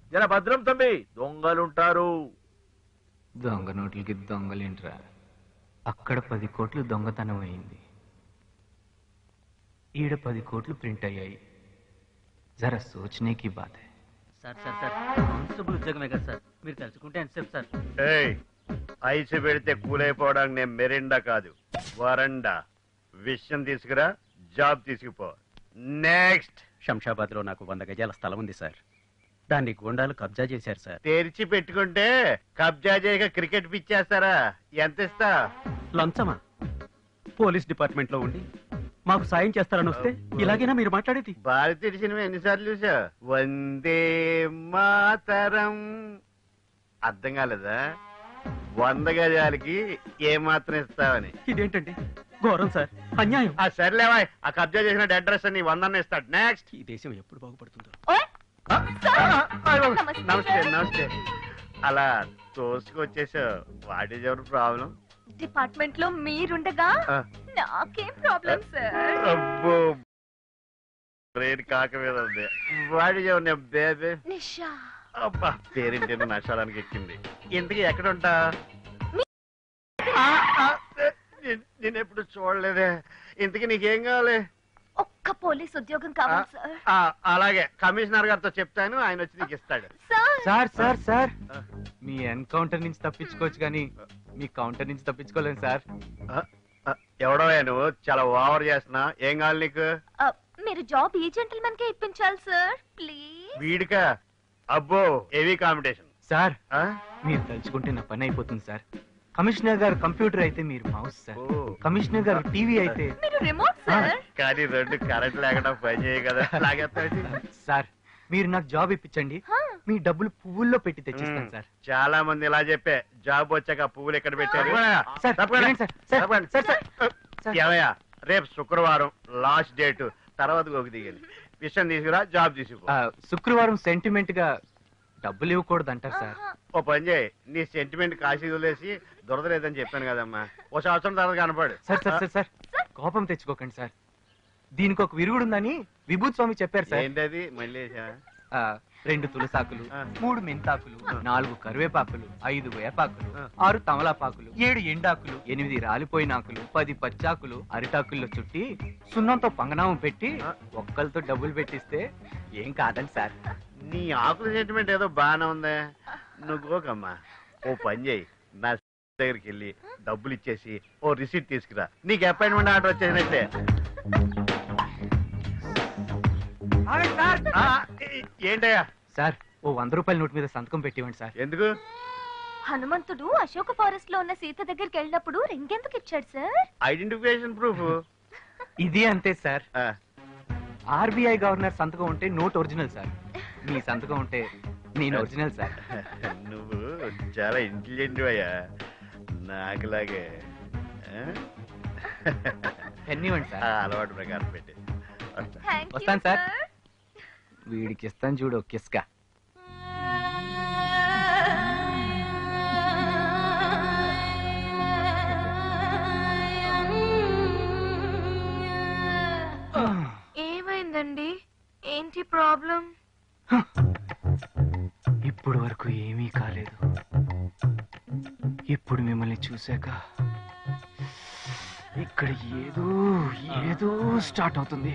జర భద్రం తమ్మి దొంగలుంటారు దొంగ నోట్లకి దొంగలేంట్రా అక్కడ పది కోట్లు దొంగతనం అయింది ఈడ పది కోట్లు ప్రింట్ అయ్యాయి జరా సోచనేకి బాత్ హై సార్ సార్ సార్ కానిస్టేబుల్ ఉద్యోగమే కదా సార్ మీరు తలుచుకుంటే ఎంతసేపు సార్ ఏయ్ ఐసు పెడితే కూలైపోవడానికి నేను మెరిండా కాదు వరండా విషయం తీసుకురా జాబ్ తీసుకుపో నెక్స్ట్ శంషాబాద్ లో నాకు వంద గజాల స్థలం ఉంది సార్ దాన్ని గూండాలు కబ్జా చేశారు సార్ తెరిచి పెట్టుకుంటే కబ్జా చేయక క్రికెట్ పిచ్చేస్తారా ఎంత ఇస్తా లంచమా పోలీస్ డిపార్ట్మెంట్ లో ఉండి మాకు సాయం చేస్తారని వస్తే ఇలాగైనా మీరు మాట్లాడేది భారతీయ సినిమా ఎన్నిసార్లు చూసా వందే మాతరం అర్థం కాలేదా వంద గజాలకి ఏ మాత్రం ఇస్తావని ఇదేంటండి ఘోరం సార్ అన్యాయం ఆ సర్లేవా ఆ కబ్జా చేసిన అడ్రస్ ని వందన్న ఇస్తాడు నెక్స్ట్ ఈ దేశం ఎప్పుడు బాగుపడుతుందో ఓయ్ నమస్తే నమస్తే అలా తోసుకొచ్చేసావు what is ever problem department లో మీరుండగా నాకేం ప్రాబ్లం సార్ అబ్బో బ్రెయిన్ కాక మీద ఉంది what is ever baby Nisha అబ్బా పేరింటి నష్టానికి ఎక్కింది ఇంతకీ ఎక్కడ ఉంటా నేను ఎప్పుడు చూడలేదే ఇంతకీ నీకేం కావాలి ఒక్క పోలీస్ ఉద్యోగం కావాలి సార్ ఆ, అలాగే కమిషనర్ గారితో చెప్తాను ఆయన వచ్చి నీకు ఇస్తాడు సార్ సార్ సార్ సార్ మీ ఎన్కౌంటర్ నుంచి తప్పించుకోవచ్చు కానీ మీ కౌంటర్ నుంచి తప్పించుకోలేను సార్ ఆ, ఆ, ఎవడో నువ్వు చాలా ఓవర్ చేస్తున్నా ఏం కావాలి నీకు ఆ, మీరు జాబ్ ఈ జెంటల్మెన్ కే ఇప్పించాలి సార్ ప్లీజ్ వీడికా అబ్బో హెవీ కాంపిటీషన్ సార్ మీరు తలుచుకుంటే నా పని అయిపోతుంది సార్ కమిషనర్ గారు కంప్యూటర్ అయితే మీరు మౌస్ సార్ కమిషనర్ గారు టీవీ అయితే మీరు రిమోట్ సార్ కానీ రెండు కరెంట్ లేకుండా పని చేయ కదా లాగేస్తాడు సార్ మీరు నాకు జాబ్ ఇప్పించండి మీ డబ్బులు పువ్వుల్లో పెట్టి తెచ్చిస్తాను సార్ చాలా మంది ఇలా చెప్పే జాబ్ వచ్చాక ఆ పువ్వులు ఎక్కడ పెట్టారు సార్, తప్పకుండా. వినండి సార్, సార్, తప్పకుండా. Sir, sir. ఏమయ్యా రేపు శుక్రవారం లాస్ట్ డేట్ తర్వాత గోకి దిగాలి విషయం తీసుకురా జాబ్ తీసుకో ఆ, శుక్రవారం సెంటిమెంట్ గా డబ్బులు ఇవ్వకూడదు అంటారు సార్ ఓ పని చేయి నీ సెంటిమెంట్ కాశీ వదిలేసి దొరదలేదని చెప్పాను కదమ్మా ఓ సంవత్సరం తర్వాత కనపడు సార్ సార్ సార్ సార్ కోపం తెచ్చుకోకండి సార్ దీనికి ఒక విరుగుడు ఉందని విభూత్ స్వామి చెప్పారు సార్ ఏంటది మళ్ళీ ఆ, రెండు తులసాకులు మూడు మెంతాకులు నాలుగు కరివేపాకులు ఐదు వేపాకులు ఆరు తమలపాకులు ఏడు ఎండాకులు ఎనిమిది రాలిపోయినాకులు పది పచ్చాకులు అరిటాకుల్లో చుట్టి సున్నంతో పంగనామం పెట్టి ఒక్కలతో డబ్బులు పెట్టిస్తే ఏం కాదండి సార్ నీ ఆకుల సెంటిమెంట్ ఏదో బాగానే ఉందే నువ్వు గోకమ్మా ఓ పని చేయి నా దగ్గరికి వెళ్ళి డబ్బులు ఇచ్చేసి ఓ రిసీట్ తీసుకురా నీకు అపాయింట్మెంట్ ఆర్డర్ వచ్చేసినట్టే ఆ, ఏ- ఏంటయ్యా సార్ ఓ వంద రూపాయల నోట్ మీద సంతకం పెట్టివ్వండి సార్ ఎందుకు హనుమంతుడు అశోక ఫారెస్ట్ లో ఉన్న సీత దగ్గరికి వెళ్ళినప్పుడు రింగ్ ఎందుకు ఇచ్చాడు సార్ ఐడెంటిఫికేషన్ ప్రూఫ్ ఇది అంతే సార్ ఆర్బీఐ గవర్నర్ సంతకం ఉంటే నోట్ ఒరిజినల్ సార్ మీ సంతకం ఉంటే నేను ఒరిజినల్ సార్ నువ్వు చాలా ఇంటెలిజెంట్ అయ్యా నాకులాగే ఆ? పెన్ ఇవ్వండి సార్ ఆ, అలవాటు ప్రకారం పెట్టి వస్తా. వస్తాను సార్ వీడికి ఇస్తాను చూడు కిస్కా ఏమైందండి ఏంటి ప్రాబ్లం ఇప్పుడు వరకు ఏమీ కాలేదు ఇప్పుడు మిమ్మల్ని చూశాక ఇక్కడ ఏదో ఏదో స్టార్ట్ అవుతుంది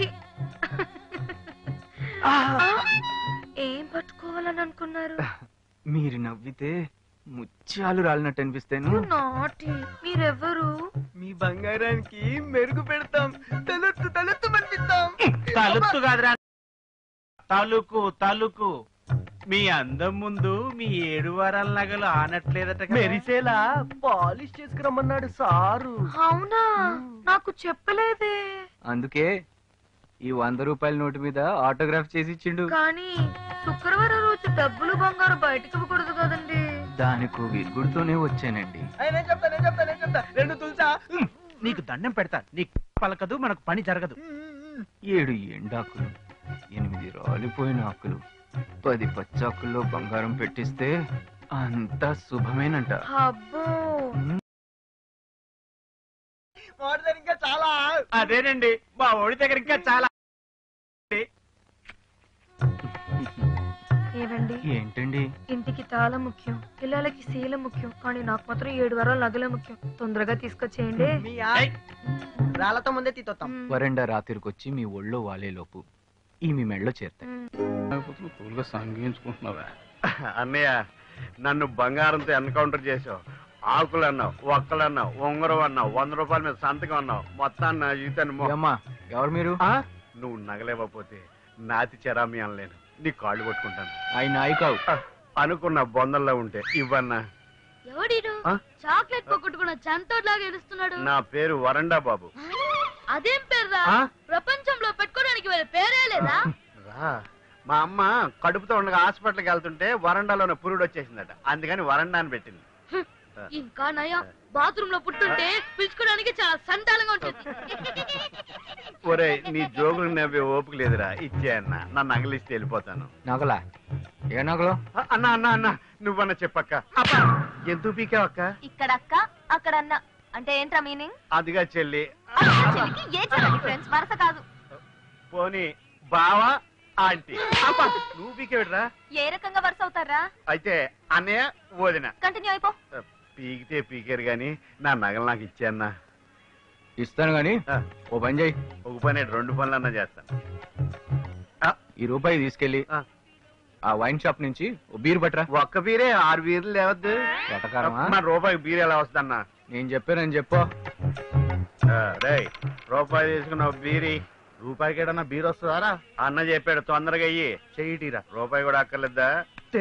ఏం పట్టుకోవాలని అనుకున్నారు మీరు నవ్వితే ముత్యాలు రాలినట్టు అనిపిస్తాను నాటి మీరెవరు మీ బంగారానికి మెరుగు పెడతాం తలెత్తు తలెత్తు మనిపిస్తాం తలుపు కాదురా తలుకు తలుకు మీ అందం ముందు మీ ఏడు వారాల నగలు ఆనట్లేదట కదా? మెరిసేలా పాలిష్ చేసుకురమ్మన్నాడు సారు అవునా నాకు చెప్పలేదే అందుకే ఈ వంద రూపాయల నోటు మీద ఆటోగ్రాఫ్ చేసి ఇచ్చిండు కానీ శుక్రవారం రోజు డబ్బులు బంగారు బయటకు ఇవ్వకూడదు కదండి దానికి విరుగుడుతోనే వచ్చానండి నేను చెప్తా నేను చెప్తా నేను చెప్తా రెండు తులసా నీకు దండం పెడతా నీకు పలకదు మనకు పని జరగదు ఏడు ఎండాకులు ఎనిమిది రాలిపోయిన ఆకులు పది పచ్చాకుల్లో బంగారం పెట్టిస్తే అంతా శుభమేనంట అబ్బో వాడి దగ్గర ఇంకా చాలా అదేనండి మా ఓడి దగ్గర ఇంకా చాలా ఏవండి ఏంటండి ఇంటికి తాళం ముఖ్యం పిల్లలకి శీల ముఖ్యం కానీ నాకు మాత్రం ఏడు వారాలు నగలే ముఖ్యం తొందరగా తీసుకొచ్చేయండి మీ రాళ్ళతో ముందే తీతొత్తాం మ్మ్. వరండా రాత్రికొచ్చి మీ ఒళ్ళో వాలేలోపు ఈ మీ మెళ్ళో చేరుతాయి మ్మ్. సంగించుకుంటున్నావా అన్నయ్య నన్ను బంగారంతో ఎన్కౌంటర్ చేసావు ఆకులు అన్నావు ఒక్కలు అన్నావు ఉంగరం అన్నావు వంద రూపాయల మీద సంతకం అన్నావు మొత్తాన్ని నా జీవితాన్ని మొ- అమ్మా ఎవరు మీరు ఆ? నువ్వు నగలేకపోతే నాతి చెరామి అనలేను నీ కాళ్ళు కొట్టుకుంటాను ఆయన నాయకావు ఆ, అనుకున్న బొందల్లో ఉంటే ఇవ్వన్నా ఎవడీడు ఆ? చాక్లెట్ పొగొట్టుకున్న చంతోడ్లాగా ఏడుస్తున్నాడు నా పేరు వరండా బాబు అదేం పేర్రా ఆ? ప్రపంచంలో పెట్టుకోవడానికి వేరే పేరే లేదా రా మా అమ్మ కడుపుతో ఉండగా హాస్పిటల్కి వెళ్తుంటే వరండాలోనే పురుడు వచ్చేసిందట అందుకని వరండా అని పెట్టింది ఇంకా నయం బాత్రూమ్ లో పుట్టుంటే పిలుచుకోవడానికి చాలా సంతానంగా ఉంటుంది ఒరే నీ జోగులు నవ్వే ఓపిక లేదురా ఇచ్చే అన్న నన్ను నగలిస్తే వెళ్ళిపోతాను నగలా ఏ నగలు ఆ, అన్న అన్న అన్న నువ్వన్న చెప్పక్క అబ్బా, ఎందుకు పీకావక్క ఇక్కడ అక్క అక్కడ అన్న అంటే ఏంట్రా మీనింగ్ అదిగా చెల్లి చెల్లికి ఏ చెల్లి ఫ్రెండ్స్ వరస కాదు పోనీ బావా ఆంటీ అబ్బా, నువ్వు పీకేవిడ్రా ఏ రకంగా వరుస అవుతారా అయితే అన్నయ్య వదిన కంటిన్యూ అయిపో పీకితే పీకారు గాని నా నగలు నాకు ఇచ్చే అన్న ఇస్తాను గాని ఆ. ఓ పని చేయి ఒక పని రెండు పనులన్నా చేస్తాను ఈ రూపాయి తీసుకెళ్లి ఆ. ఆ వైన్ షాప్ నుంచి ఓ బీర్ పట్టరా ఒక్క బీరే ఆరు బీర్లు లేవద్దు ఎటకారమా మన రూపాయికి బీర్ ఎలా వస్తుందన్నా నేను చెప్పానని చెప్పు రే రూపాయి తీసుకున్న బీరి రూపాయికి ఏడన్నా బీర్ వస్తుందారా అన్న చెప్పాడు తొందరగా అయ్యి చెయ్యిటీరా రూపాయి కూడా అక్కర్లేదా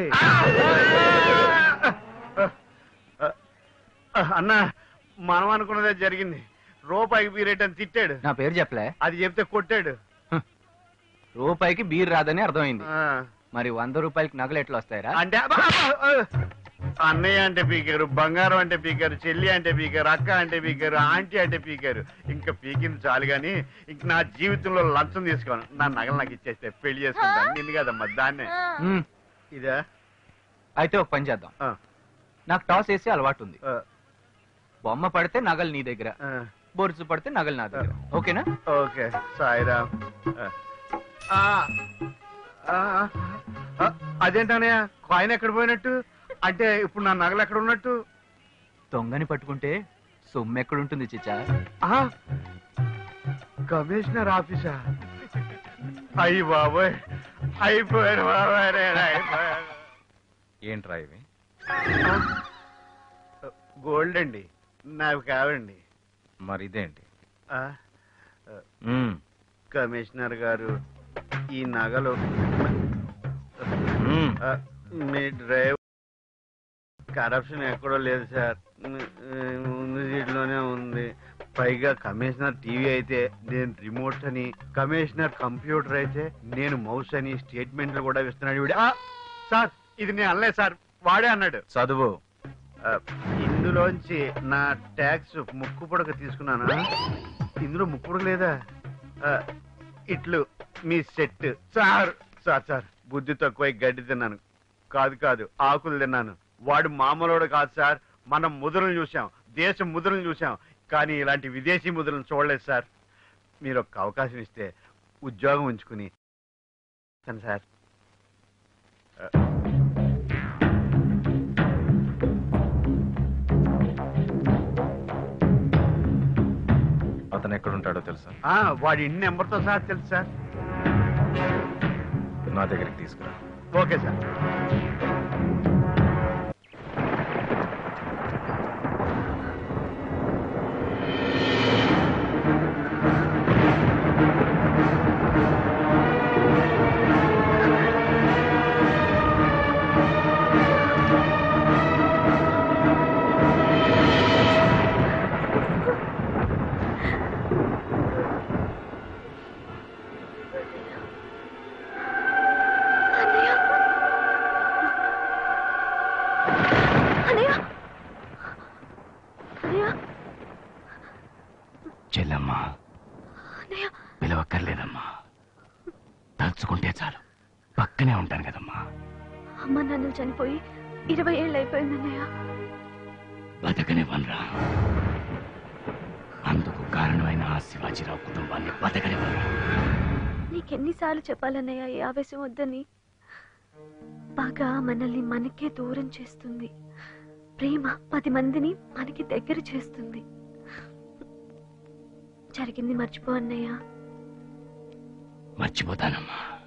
అన్న మనం అనుకున్నదే జరిగింది రూపాయికి బీర్ అని తిట్టాడు నా పేరు చెప్పలే అది చెప్తే కొట్టాడు రూపాయికి బీర్ రాదని అర్థమైంది ఆ, మరి వంద రూపాయలకి నగలు ఎట్లా వస్తాయరా అంటే అబ్బా, అబ్బా, ఆ. అన్నయ్య అంటే పీకారు బంగారం అంటే పీకారు చెల్లి అంటే పీకారు అక్క అంటే పీకారు ఆంటీ అంటే పీకారు ఇంకా పీకింది చాలు గాని ఇంక నా జీవితంలో లంచం తీసుకోను నా నగలు నాకు ఇచ్చేస్తే పెళ్లి చేసుకుంటాను నిన్ను కదమ్మా దాన్నే మ్మ్. ఇదా అయితే ఒక పని చేద్దాం ఆ, నాకు టాస్ వేసి అలవాటు ఉంది ఆ, బొమ్మ పడితే నగలు నీ దగ్గర ఆ, బొరుసు పడితే నగలు నా దగ్గర ఓకేనా ఓకే సాయిరామ్ ఆ. ఆ, ఆ, ఆ, అదేంటన్నయ్య కాయిన్ ఎక్కడ పోయినట్టు అంటే ఇప్పుడు నా నగలు ఎక్కడ ఉన్నట్టు దొంగని పట్టుకుంటే సొమ్ము ఎక్కడుంటుంది చిచ్చా ఆ, కమిషనర్ ఆఫీసా అయ్యి బాబోయ్ అయిపోయాను బాబోయ్ నేను అయిపోయాను ఏంట్రా ఇవి ఆ, గోల్డ్ అండి నాకు కావండి మరి ఇదేంటి ఆ, మ్మ్. కమిషనర్ గారు ఈ నగలు మ్మ్. ఆ, మీ డ్రైవ్ కరప్షన్ ఎక్కడో లేదు సార్ ముందు సీట్లోనే ఉంది పైగా కమిషనర్ టీవీ అయితే నేను రిమోట్ అని కమిషనర్ కంప్యూటర్ అయితే నేను మౌస్ అని స్టేట్మెంట్లు కూడా ఇస్తున్నాడు వీడు. ఆ, సార్ ఇది నేను అనలేదు సార్ వాడే అన్నాడు చదువు ఆ, ఇందులోంచి నా ట్యాక్స్ ముక్కు పొడక తీసుకున్నానా ఇందులో ముక్కు పొడక లేదా ఆ, ఇట్లు మీ సెట్ సార్ సార్ సార్ బుద్ధి తక్కువ గడ్డి తిన్నాను కాదు కాదు ఆకులు తిన్నాను వాడు మామూలుడు కాదు సార్ మనం ముద్రలు చూసాం దేశం ముద్రలు చూసాం కానీ ఇలాంటి విదేశీ ముద్రలను చూడలేదు సార్ మీరు ఒక అవకాశం ఇస్తే ఉద్యోగం ఉంచుకుని ఇస్తాను సార్ అతను ఎక్కడుంటాడో తెలుసా ఆ, వాడి ఇన్ని నెంబర్తో సార్ తెలుసు సార్ నా దగ్గరికి తీసుకురా ఓకే సార్ అన్నయ్య అన్నయ్య అన్నయ్య చెల్లమ్మా అన్నయ్య పిలవక్కర్లేదమ్మా తలుచుకుంటే చాలు పక్కనే ఉంటాను కదమ్మా అమ్మ నన్ను చనిపోయి ఇరవై ఏళ్ళు అయిపోయింది అన్నయ్య బతకనివ్వనరా అందుకు కారణమైన ఆ శివాజీరావు కుటుంబాన్ని బతకనివ్వనరా నీకెన్నిసార్లు చెప్పాలన్నయ్య ఈ ఆవేశం వద్దని పగ మనల్ని మనకే దూరం చేస్తుంది ప్రేమ పది మందిని మనకి దగ్గర చేస్తుంది జరిగింది మర్చిపో అన్నయ్య మర్చిపోతానమ్మా